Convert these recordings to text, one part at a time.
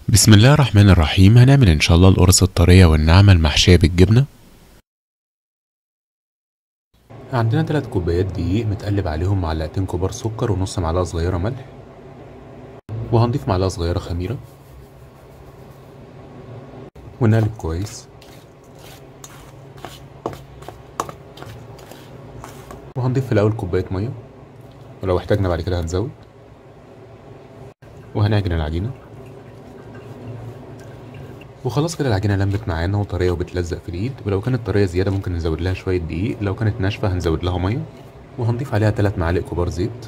بسم الله الرحمن الرحيم هنعمل ان شاء الله القرص الطرية والناعمة المحشية بالجبنة عندنا تلات كوبايات دقيق متقلب عليهم معلقتين كبار سكر ونص معلقة صغيرة ملح وهنضيف معلقة صغيرة خميرة ونقلب كويس وهنضيف في الأول كوباية مية ولو احتاجنا بعد كده هنزود وهنعجن العجينة وخلاص كده العجينة لمت معانا وطرية وبتلزق في الإيد ولو كانت طرية زيادة ممكن نزود لها شوية دقيق لو كانت ناشفة هنزود لها مية وهنضيف عليها تلات معالق كبار زيت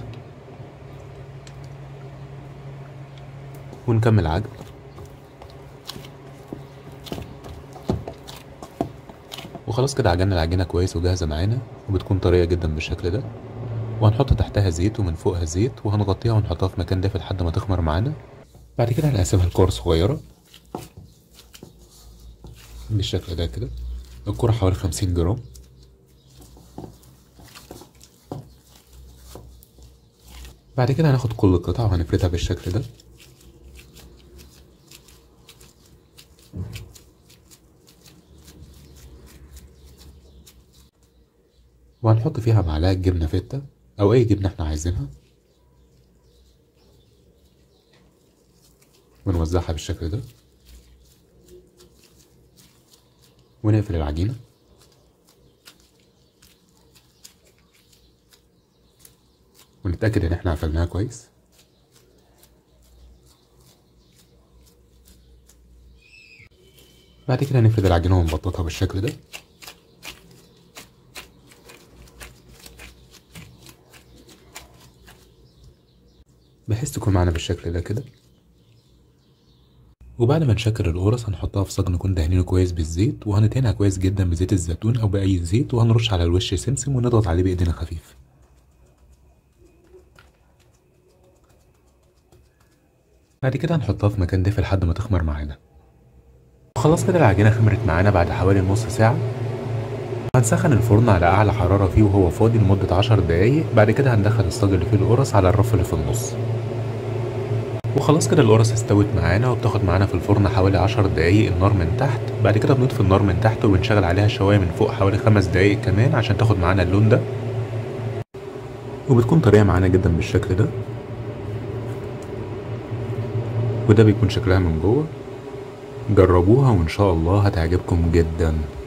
ونكمل عجن وخلاص كده عجنا العجينة كويس وجاهزة معانا وبتكون طرية جدا بالشكل ده وهنحط تحتها زيت ومن فوقها زيت وهنغطيها ونحطها في مكان دافي لحد ما تخمر معانا بعد كده هنقسمها لكور صغيرة بالشكل ده كده الكرة حوالي خمسين جرام بعد كده هناخد كل قطعة وهنفردها بالشكل ده وهنحط فيها معلقة جبنة فيتا أو أي جبنة احنا عايزينها ونوزعها بالشكل ده ونقفل العجينة ونتأكد إن احنا قفلناها كويس بعد كده هنفرد العجينة ونبططها بالشكل ده بحيث تكون معانا بالشكل ده كده وبعد ما نشكل القرص هنحطها في صاج نكون دهنينه كويس بالزيت وهندهنها كويس جدا بزيت الزيتون او باي زيت وهنرش على الوش سمسم ونضغط عليه بايدينا خفيف بعد كده هنحطها في مكان دافي لحد ما تخمر معانا خلاص كده العجينه خمرت معانا بعد حوالي نص ساعه هنسخن الفرن على اعلى حراره فيه وهو فاضي لمده عشر دقايق بعد كده هندخل الصاج اللي فيه القرص على الرف اللي في النص وخلاص كده القرص استوت معانا وبتاخد معانا في الفرن حوالي عشر دقايق النار من تحت بعد كده بنطفي النار من تحت وبنشغل عليها شوايه من فوق حوالي خمس دقايق كمان عشان تاخد معانا اللون ده وبتكون طريه معانا جدا بالشكل ده وده بيكون شكلها من جوه جربوها وان شاء الله هتعجبكم جدا